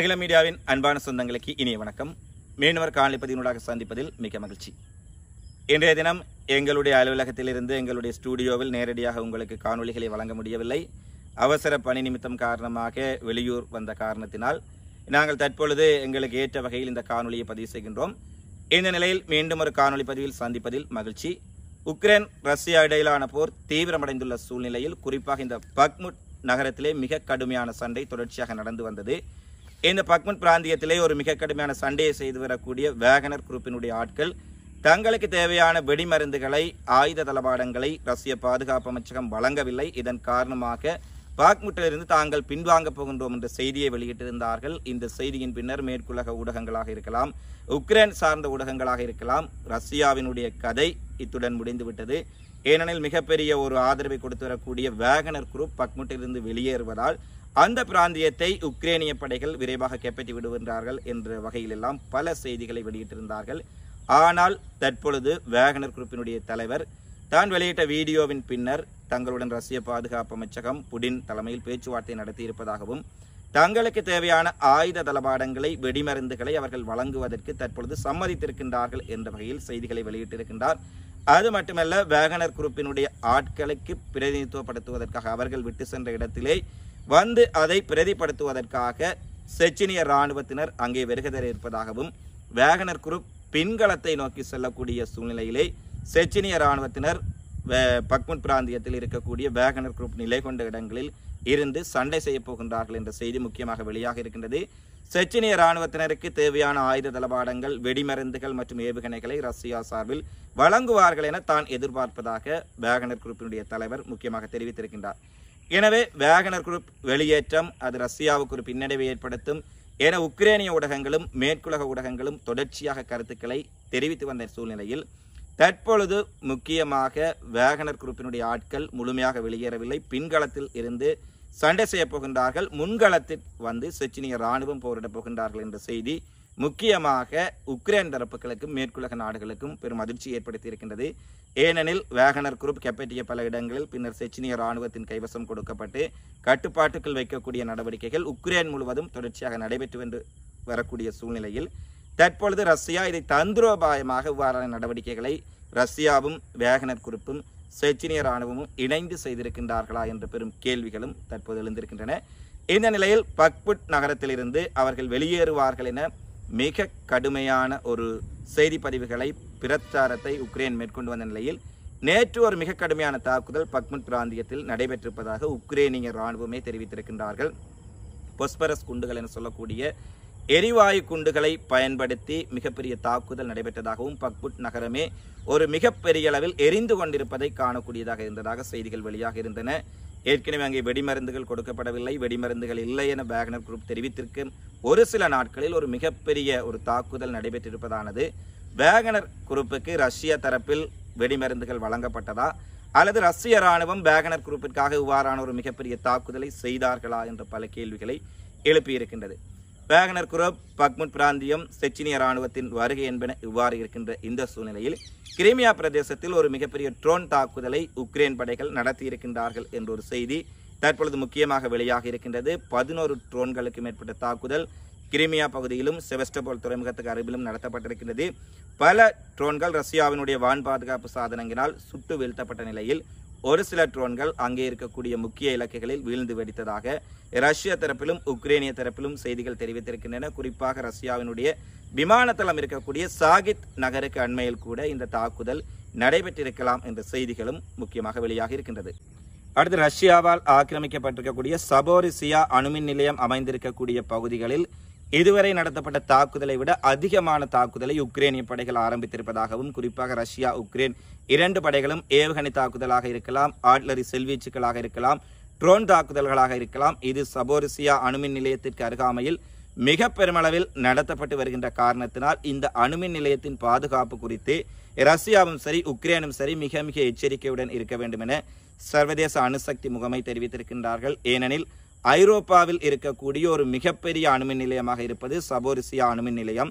அகில மீடியாவின் அன்பான சொந்தங்களுக்கு இனிய வணக்கம் மீண்டும் ஒரு காணொலி பதிவினூடாக சந்திப்பதில் மிக மகிழ்ச்சி இன்றைய தினம் எங்களுடைய அலுவலகத்திலிருந்து எங்களுடைய ஸ்டூடியோவில் நேரடியாக உங்களுக்கு காணொளிகளை வழங்க முடியவில்லை அவசர பணி நிமித்தம் காரணமாக வெளியூர் வந்த காரணத்தினால் நாங்கள் தற்பொழுது எங்களுக்கு ஏற்ற வகையில் இந்த காணொளியை பதிவு செய்கின்றோம் இந்த நிலையில் மீண்டும் ஒரு காணொளி பதிவில் சந்திப்பதில் மகிழ்ச்சி உக்ரைன் ரஷ்யா இடையிலான போர் தீவிரமடைந்துள்ள சூழ்நிலையில் குறிப்பாக இந்த பக்முட் நகரத்திலே மிக கடுமையான சண்டை தொடர்ச்சியாக நடந்து வந்தது இந்த பக்முட் பிராந்தியத்திலே ஒரு மிக கடுமையான சண்டையை செய்து வரக்கூடிய வேகனர் குரூப்பினுடைய ஆட்கள் தங்களுக்கு தேவையான வெடிமருந்துகளை ஆயுத தளபாடங்களை ரஷ்ய பாதுகாப்பு அமைச்சகம் வழங்கவில்லை இதன் காரணமாக பாக்முட்டிலிருந்து தாங்கள் பின்வாங்க போகின்றோம் என்ற செய்தியை வெளியிட்டிருந்தார்கள் இந்த செய்தியின் பின்னர் மேற்குலக ஊடகங்களாக இருக்கலாம் உக்ரைன் சார்ந்த ஊடகங்களாக இருக்கலாம் ரஷ்யாவினுடைய கதை இத்துடன் முடிந்துவிட்டது ஏனெனில் மிகப்பெரிய ஒரு ஆதரவை கொடுத்து வரக்கூடிய வேகனர் குரூப் பக்முட்டிலிருந்து வெளியேறுவதால் அந்த பிராந்தியத்தை உக்ரேனிய படைகள் விரைவாக கைப்பற்றி விடுகின்றார்கள் என்ற வகையிலெல்லாம் பல செய்திகளை வெளியிட்டிருந்தார்கள் ஆனால் தற்பொழுது வேகனர் குரூப்பினுடைய தலைவர் தான் வெளியிட்ட வீடியோவின் பின்னர் தங்களுடன் ரஷ்ய பாதுகாப்பு அமைச்சகம் புடின் தலைமையில் பேச்சுவார்த்தை நடத்தியிருப்பதாகவும் தங்களுக்கு தேவையான ஆயுத தளபாடங்களை வெடிமருந்துகளை அவர்கள் வழங்குவதற்கு தற்பொழுது சம்மதித்திருக்கின்றார்கள் என்ற வகையில் செய்திகளை வெளியிட்டிருக்கின்றார் அது மட்டுமல்ல வேகனர் குரூப்பினுடைய ஆட்களுக்கு பிரதிநிதித்துவப்படுத்துவதற்காக அவர்கள் விட்டு சென்ற இடத்திலே வந்து அதை பிரதிப்படுத்துவதற்காக செச்சினிய இராணுவத்தினர் அங்கே வருகை இருப்பதாகவும் வேகனர் குரூப் பின்களத்தை நோக்கி செல்லக்கூடிய சூழ்நிலையிலே செச்சினிய இராணுவத்தினர் வே- பக்முட் பிராந்தியத்தில் இருக்கக்கூடிய வேகனர் குரூப் நிலை கொண்ட இடங்களில் இருந்து சண்டை செய்ய போகின்றார்கள் என்ற செய்தி முக்கியமாக வெளியாக இருக்கின்றது செச்சினிய இராணுவத்தினருக்கு தேவையான ஆயுத தளபாடங்கள் வெடிமருந்துகள் மற்றும் ஏவுகணைகளை ரஷ்யா சார்பில் வழங்குவார்கள் என தான் எதிர்பார்ப்பதாக வேகனர் குரூப்பினுடைய தலைவர் முக்கியமாக தெரிவித்திருக்கின்றார் எனவே வேகனர் குரூப் வெளியேற்றம் அது ரஷ்யாவுக்கு ஒரு பின்னடைவை ஏற்படுத்தும் என உக்ரேனிய ஊடகங்களும் மேற்குலக ஊடகங்களும் தொடர்ச்சியாக கருத்துக்களை தெரிவித்து வந்த சூழ்நிலையில் தற்பொழுது முக்கியமாக வேகனர் குரூப்பினுடைய ஆட்கள் முழுமையாக வெளியேறவில்லை பின்களத்தில் இருந்து சண்டை செய்யப் போகின்றார்கள் முன்களத்தில் வந்து செச்சினிய ராணுவம் போரிடப் போகின்றார்கள் என்ற செய்தி முக்கியமாக உக்ரைன் தரப்புகளுக்கும் மேற்குலக நாடுகளுக்கும் பெரும் அதிர்ச்சி ஏற்படுத்தி இருக்கின்றது ஏனெனில் வேகனர் குரூப் கைப்பற்றிய பல இடங்களில் பின்னர் செச்சினிய ராணுவத்தின் கைவசம் கொடுக்கப்பட்டு கட்டுப்பாட்டுக்குள் வைக்கக்கூடிய நடவடிக்கைகள் உக்ரைன் முழுவதும் தொடர்ச்சியாக நடைபெற்று வந்து வரக்கூடிய சூழ்நிலையில் தற்பொழுது ரஷ்யா இதை தந்திரோபாயமாக இவ்வாறான நடவடிக்கைகளை ரஷ்யாவும் வேகனர் குரூப்பும் செச்சினிய ராணுவமும் இணைந்து செய்திருக்கின்றார்களா என்ற பெரும் கேள்விகளும் தற்போது எழுந்திருக்கின்றன இந்த நிலையில் பக்புட் நகரத்திலிருந்து அவர்கள் வெளியேறுவார்கள் என மிக கடுமையான ஒரு செய்தி பதிவுகளை பிரச்சாரத்தை உக்ரைன் மேற்கொண்டு வந்த நிலையில் நேற்று ஒரு மிக கடுமையான தாக்குதல் பக்முட் பிராந்தியத்தில் நடைபெற்றிருப்பதாக உக்ரேனிய ராணுவமே தெரிவித்திருக்கின்றார்கள் பொஸ்பரஸ் குண்டுகள் என சொல்லக்கூடிய எரிவாயு குண்டுகளை பயன்படுத்தி மிகப்பெரிய தாக்குதல் நடைபெற்றதாகவும் பக்புட் நகரமே ஒரு மிகப்பெரிய அளவில் எரிந்து கொண்டிருப்பதை காணக்கூடியதாக இருந்ததாக செய்திகள் வெளியாக இருந்தன ஏற்கனவே அங்கே வெடிமருந்துகள் கொடுக்கப்படவில்லை வெடிமருந்துகள் இல்லை என வேகனர் குரூப் தெரிவித்திருக்கும் ஒரு சில நாட்களில் ஒரு மிகப்பெரிய ஒரு தாக்குதல் நடைபெற்றிருப்பதானது வேகனர் குரூப்புக்கு ரஷ்ய தரப்பில் வெடிமருந்துகள் வழங்கப்பட்டதா அல்லது ரஷ்ய ராணுவம் வேகனர் குரூப்பிற்காக இவ்வாறான ஒரு மிகப்பெரிய தாக்குதலை செய்தார்களா என்ற பல கேள்விகளை எழுப்பியிருக்கின்றது வேகனர் குரூப் பக்முட் பிராந்தியம் செச்சினிய ராணுவத்தின் வருகை என்பன இவ்வாறு இருக்கின்ற இந்த சூழ்நிலையில் கிரிமியா பிரதேசத்தில் ஒரு மிகப்பெரிய ட்ரோன் தாக்குதலை உக்ரைன் படைகள் நடத்தியிருக்கின்றார்கள் என்ற ஒரு செய்தி தற்பொழுது முக்கியமாக வெளியாக இருக்கின்றது பதினோரு ட்ரோன்களுக்கு மேற்பட்ட தாக்குதல் கிரிமியா பகுதியிலும் செவஸ்டபோல் துறைமுகத்துக்கு அருகிலும் நடத்தப்பட்டிருக்கிறது பல ட்ரோன்கள் ரஷ்யாவினுடைய வான் பாதுகாப்பு சாதனங்களால் சுட்டு வீழ்த்தப்பட்ட நிலையில் ஒரு சில ட்ரோன்கள் அங்கே இருக்கக்கூடிய முக்கிய இலக்குகளில் வீழ்ந்து வெடித்ததாக ரஷ்ய தரப்பிலும் உக்ரேனிய தரப்பிலும் செய்திகள் தெரிவித்திருக்கின்றன குறிப்பாக ரஷ்யாவினுடைய விமான தளம் இருக்கக்கூடிய சாகித் நகருக்கு அண்மையில் கூட இந்த தாக்குதல் நடைபெற்றிருக்கலாம் என்ற செய்திகளும் முக்கியமாக வெளியாக இருக்கின்றது அடுத்து ரஷ்யாவால் ஆக்கிரமிக்கப்பட்டிருக்கக்கூடிய சபோரிசியா அணுமின் நிலையம் அமைந்திருக்கக்கூடிய பகுதிகளில் இதுவரை நடத்தப்பட்ட தாக்குதலை விட அதிகமான தாக்குதலை உக்ரேனிய படைகள் ஆரம்பித்திருப்பதாகவும் குறிப்பாக ரஷ்யா உக்ரைன் இரண்டு படைகளும் ஏவுகணை தாக்குதலாக இருக்கலாம் ஆட்லரி செல்வீச்சுகளாக இருக்கலாம் ட்ரோன் தாக்குதல்களாக இருக்கலாம் இது சபோரிசியா அணுமின் நிலையத்திற்கு அருகாமையில் மிக பெருமளவில் நடத்தப்பட்டு வருகின்ற காரணத்தினால் இந்த அணுமின் நிலையத்தின் பாதுகாப்பு குறித்து ரஷ்யாவும் சரி உக்ரைனும் சரி மிக மிக எச்சரிக்கையுடன் இருக்க வேண்டும் என சர்வதேச அணுசக்தி முகமை தெரிவித்திருக்கின்றார்கள் ஏனெனில் ஐரோப்பாவில் இருக்கக்கூடிய ஒரு மிகப்பெரிய அணுமின் நிலையமாக இருப்பது சபோரிசியா அணுமின் நிலையம்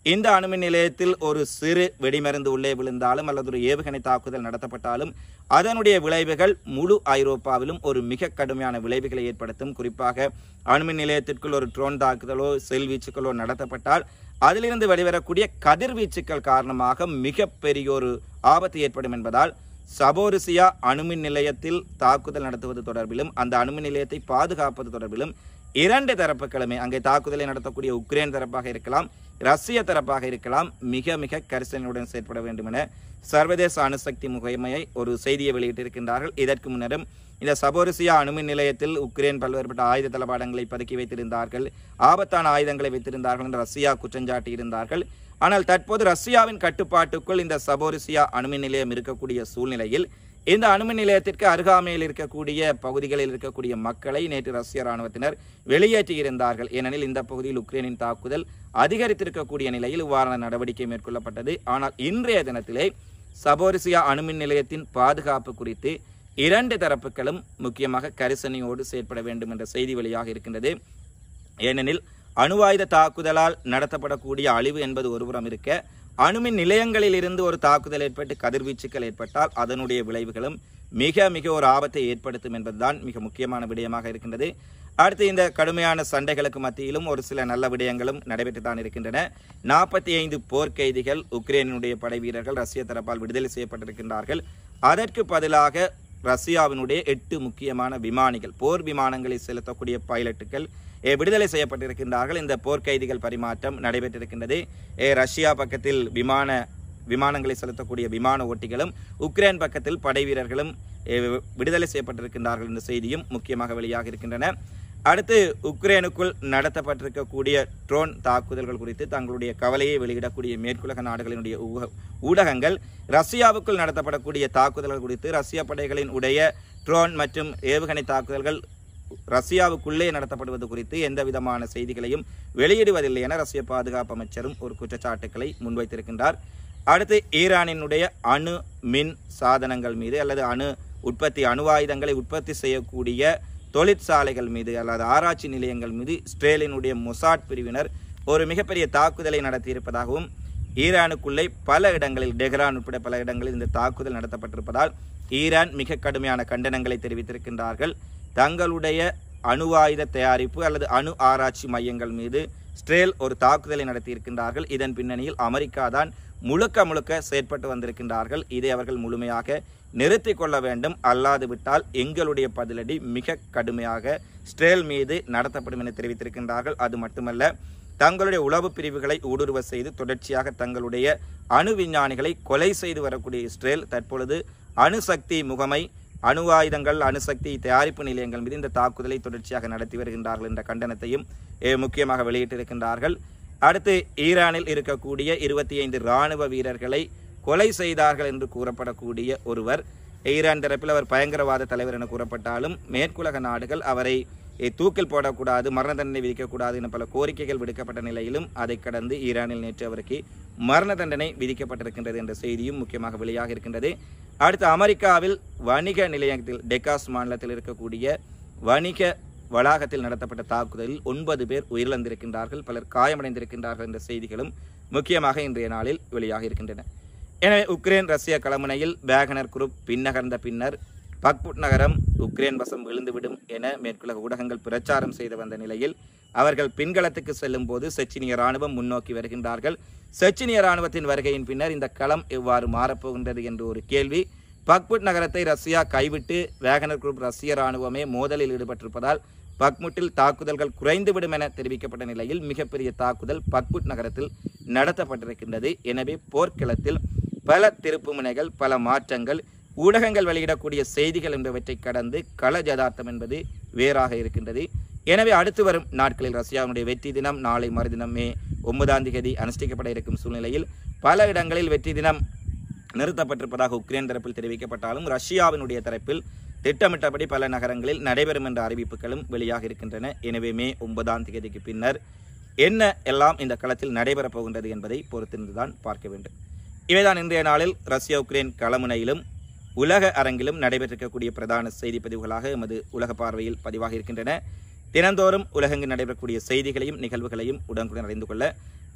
இந்த அணுமின் நிலையத்தில் ஒரு சிறு வெடிமருந்து உள்ளே விழுந்தாலும் அல்லது ஒரு ஏவுகணை தாக்குதல் நடத்தப்பட்டாலும் அதனுடைய விளைவுகள் முழு ஐரோப்பாவிலும் ஒரு மிக கடுமையான விளைவுகளை ஏற்படுத்தும் குறிப்பாக அணுமின் நிலையத்திற்குள் ஒரு ட்ரோன் தாக்குதலோ செல் வீச்சுக்களோ நடத்தப்பட்டால் அதிலிருந்து வெளிவரக்கூடிய கதிர்வீச்சுக்கள் காரணமாக மிகப்பெரிய ஒரு ஆபத்து ஏற்படும் என்பதால் சபோரிசியா அணுமின் நிலையத்தில் தாக்குதல் நடத்துவது தொடர்பிலும் அந்த அணுமின் நிலையத்தை பாதுகாப்பது தொடர்பிலும் இரண்டு தரப்புகளுமே அங்கே தாக்குதலை நடத்தக்கூடிய உக்ரைன் தரப்பாக இருக்கலாம் ரஷ்ய தரப்பாக இருக்கலாம் மிக மிக கரிசனையுடன் செயற்பட வேண்டும் என சர்வதேச அணுசக்தி முகமையை ஒரு செய்தியை வெளியிட்டிருக்கின்றார்கள் இதற்கு முன்னரும் இந்த சபோரிசியா அணுமின் நிலையத்தில் உக்ரைன் பல்வேறுபட்ட ஆயுத தளபாடங்களை பதுக்கி வைத்திருந்தார்கள் ஆபத்தான ஆயுதங்களை வைத்திருந்தார்கள் என்று ரஷ்யா குற்றஞ்சாட்டி இருந்தார்கள் ஆனால் தற்போது ரஷ்யாவின் கட்டுப்பாட்டுக்குள் இந்த சபோரிசியா அணுமின் நிலையம் இருக்கக்கூடிய சூழ்நிலையில் இந்த அணுமின் நிலையத்திற்கு அருகாமையில் இருக்கக்கூடிய பகுதிகளில் இருக்கக்கூடிய மக்களை நேற்று ரஷ்ய ராணுவத்தினர் வெளியேற்றியிருந்தார்கள் ஏனெனில் இந்த பகுதியில் உக்ரைனின் தாக்குதல் அதிகரித்திருக்கக்கூடிய நிலையில் இவ்வாறான நடவடிக்கை மேற்கொள்ளப்பட்டது ஆனால் இன்றைய தினத்திலே சபோரிசியா அணுமின் நிலையத்தின் பாதுகாப்பு குறித்து இரண்டு தரப்புகளும் முக்கியமாக கரிசனையோடு செயற்பட வேண்டும் என்ற செய்தி வெளியாக இருக்கின்றது ஏனெனில் அணுவாயுத தாக்குதலால் நடத்தப்படக்கூடிய அழிவு என்பது ஒருபுறம் இருக்க அணுமின் நிலையங்களில் இருந்து ஒரு தாக்குதல் ஏற்பட்டு கதிர்வீச்சுக்கள் ஏற்பட்டால் அதனுடைய விளைவுகளும் மிக மிக ஒரு ஆபத்தை ஏற்படுத்தும் என்பதுதான் மிக முக்கியமான விடயமாக இருக்கின்றது அடுத்து இந்த கடுமையான சண்டைகளுக்கு மத்தியிலும் ஒரு சில நல்ல விடயங்களும் நடைபெற்று தான் இருக்கின்றன நாற்பத்தி ஐந்து போர்க்கைதிகள் உக்ரைனுடைய படை வீரர்கள் ரஷ்ய தரப்பால் விடுதலை செய்யப்பட்டிருக்கின்றார்கள் அதற்கு பதிலாக ரஷ்யாவினுடைய எட்டு முக்கியமான விமானிகள் போர் விமானங்களில் செலுத்தக்கூடிய பைலட்டுகள் ஏ, விடுதலை செய்யப்பட்டிருக்கின்றார்கள் இந்த போர்க்கைதிகள் பரிமாற்றம் நடைபெற்றிருக்கின்றது ஏ, ரஷ்யா பக்கத்தில் விமான விமானங்களை செலுத்தக்கூடிய விமான ஓட்டிகளும் உக்ரைன் பக்கத்தில் படை வீரர்களும் ஏ, விடுதலை செய்யப்பட்டிருக்கின்றார்கள் என்ற செய்தியும் முக்கியமாக வெளியாக இருக்கின்றன அடுத்து உக்ரைனுக்குள் நடத்தப்பட்டிருக்கக்கூடிய ட்ரோன் தாக்குதல்கள் குறித்து தங்களுடைய கவலையை வெளியிடக்கூடிய மேற்குலக நாடுகளினுடைய ஊக- ஊடகங்கள் ரஷ்யாவுக்குள் நடத்தப்படக்கூடிய தாக்குதல்கள் குறித்து ரஷ்ய படைகளின் உடைய ட்ரோன் மற்றும் ஏவுகணை தாக்குதல்கள் ரஷ்யாவுக்குள்ளே நடத்தப்படுவது குறித்து எந்த விதமான செய்திகளையும் வெளியிடுவதில்லை என ரஷ்ய பாதுகாப்பு அமைச்சரும் ஒரு குற்றச்சாட்டுக்களை முன்வைத்திருக்கின்றார் அடுத்து ஈரானினுடைய அணு மின் சாதனங்கள் மீது அல்லது அணு உற்பத்தி அணு ஆயுதங்களை உற்பத்தி செய்யக்கூடிய தொழிற்சாலைகள் மீது அல்லது ஆராய்ச்சி நிலையங்கள் மீது இஸ்ரேலினுடைய மொசாட் பிரிவினர் ஒரு மிகப்பெரிய தாக்குதலை நடத்தியிருப்பதாகவும் ஈரானுக்குள்ளே பல இடங்களில் டெஹ்ரான் உட்பட பல இடங்களில் இந்த தாக்குதல் நடத்தப்பட்டிருப்பதால் ஈரான் மிக கடுமையான கண்டனங்களை தெரிவித்திருக்கின்றார்கள் தங்களுடைய அணு ஆயுத தயாரிப்பு அல்லது அணு ஆராய்ச்சி மையங்கள் மீது ஸ்ட்ரேல் ஒரு தாக்குதலை நடத்தியிருக்கின்றார்கள் இதன் பின்னணியில் அமெரிக்கா தான் முழுக்க முழுக்க செயற்பட்டு வந்திருக்கின்றார்கள் இதை அவர்கள் முழுமையாக நிறுத்திக் கொள்ள வேண்டும் அல்லாது விட்டால் எங்களுடைய பதிலடி மிக கடுமையாக ஸ்ட்ரேல் மீது நடத்தப்படும் என தெரிவித்திருக்கின்றார்கள் அது மட்டுமல்ல தங்களுடைய உளவு பிரிவுகளை ஊடுருவ செய்து தொடர்ச்சியாக தங்களுடைய அணு விஞ்ஞானிகளை கொலை செய்து வரக்கூடிய இஸ்ரேல் தற்பொழுது அணுசக்தி முகமை அணு ஆயுதங்கள் அணுசக்தி தயாரிப்பு நிலையங்கள் மீது இந்த தாக்குதலை தொடர்ச்சியாக நடத்தி வருகின்றார்கள் என்ற கண்டனத்தையும் eh, முக்கியமாக வெளியிட்டிருக்கின்றார்கள் அடுத்து ஈரானில் இருக்கக்கூடிய இருபத்தி ஐந்து இராணுவ வீரர்களை கொலை செய்தார்கள் என்று கூறப்படக்கூடிய ஒருவர் ஈரான் தரப்பில் அவர் பயங்கரவாத தலைவர் என கூறப்பட்டாலும் மேற்குலக நாடுகள் அவரை eh, தூக்கில் போடக்கூடாது மரண தண்டனை விதிக்கக்கூடாது என பல கோரிக்கைகள் விடுக்கப்பட்ட நிலையிலும் அதை கடந்து ஈரானில் நேற்று அவருக்கு மரண தண்டனை விதிக்கப்பட்டிருக்கின்றது என்ற செய்தியும் முக்கியமாக வெளியாக இருக்கின்றது அடுத்து அமெரிக்காவில் வணிக நிலையத்தில் டெக்காஸ் மாநிலத்தில் இருக்கக்கூடிய வணிக வளாகத்தில் நடத்தப்பட்ட தாக்குதலில் ஒன்பது பேர் உயிரிழந்திருக்கின்றார்கள் பலர் காயமடைந்திருக்கின்றார்கள் என்ற செய்திகளும் முக்கியமாக இன்றைய நாளில் வெளியாக இருக்கின்றன எனவே உக்ரைன் ரஷ்ய களமுனையில் வேகனர் குரூப் பின்னகர்ந்த பின்னர் பக்புட் நகரம் உக்ரைன் வசம் விழுந்துவிடும் என மேற்குலக ஊடகங்கள் பிரச்சாரம் செய்து வந்த நிலையில் அவர்கள் பின்களத்துக்கு செல்லும் போது செச்சினிய ராணுவம் முன்னோக்கி வருகின்றார்கள் செச்சினிய ராணுவத்தின் வருகையின் பின்னர் இந்த களம் எவ்வாறு மாறப்போகின்றது என்று ஒரு கேள்வி பக்முட் நகரத்தை ரஷ்யா கைவிட்டு வேகனர் குரூப் ரஷ்ய ராணுவமே மோதலில் ஈடுபட்டிருப்பதால் பக்முட்டில் தாக்குதல்கள் குறைந்துவிடும் என தெரிவிக்கப்பட்ட நிலையில் மிகப்பெரிய தாக்குதல் பக்முட் நகரத்தில் நடத்தப்பட்டிருக்கின்றது எனவே போர்க்களத்தில் பல திருப்புமுனைகள் பல மாற்றங்கள் ஊடகங்கள் வெளியிடக்கூடிய செய்திகள் என்பவற்றை கடந்து கள ஜதார்த்தம் என்பது வேறாக இருக்கின்றது எனவே அடுத்து வரும் நாட்களில் ரஷ்யாவினுடைய வெற்றி தினம் நாளை மறுதினம் மே ஒன்பதாம் தேதி அனுஷ்டிக்கப்பட இருக்கும் சூழ்நிலையில் பல இடங்களில் வெற்றி தினம் நிறுத்தப்பட்டிருப்பதாக உக்ரைன் தரப்பில் தெரிவிக்கப்பட்டாலும் ரஷ்யாவினுடைய தரப்பில் திட்டமிட்டபடி பல நகரங்களில் நடைபெறும் என்ற அறிவிப்புகளும் வெளியாக இருக்கின்றன எனவே மே ஒன்பதாம் தேதிக்கு பின்னர் என்ன எல்லாம் இந்த களத்தில் நடைபெறப் போகின்றது என்பதை பொறுத்திருந்துதான் பார்க்க வேண்டும் இவைதான் இன்றைய நாளில் ரஷ்யா உக்ரைன் களமுனையிலும் உலக அரங்கிலும் நடைபெற்றிருக்கக்கூடிய பிரதான செய்தி பதிவுகளாக எமது உலக பார்வையில் பதிவாக இருக்கின்றன தினந்தோறும் உலகெங்கு நடைபெறக்கூடிய செய்திகளையும் நிகழ்வுகளையும் உடனுக்குடன் அறிந்து கொள்ள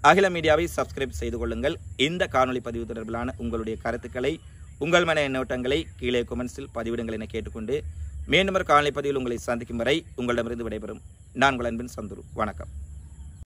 அகில மீடியாவை சப்ஸ்கிரைப் செய்து கொள்ளுங்கள் இந்த காணொளி பதிவு தொடர்பிலான உங்களுடைய கருத்துக்களை உங்கள் மன எண்ணோட்டங்களை கீழே கொமெண்ட்ஸில் பதிவிடுங்கள் என கேட்டுக்கொண்டு மீண்டும் ஒரு காணொளி பதிவில் உங்களை சந்திக்கும் வரை உங்களிடமிருந்து விடைபெறும் நான் உங்கள் அன்பின் சந்துரு வணக்கம்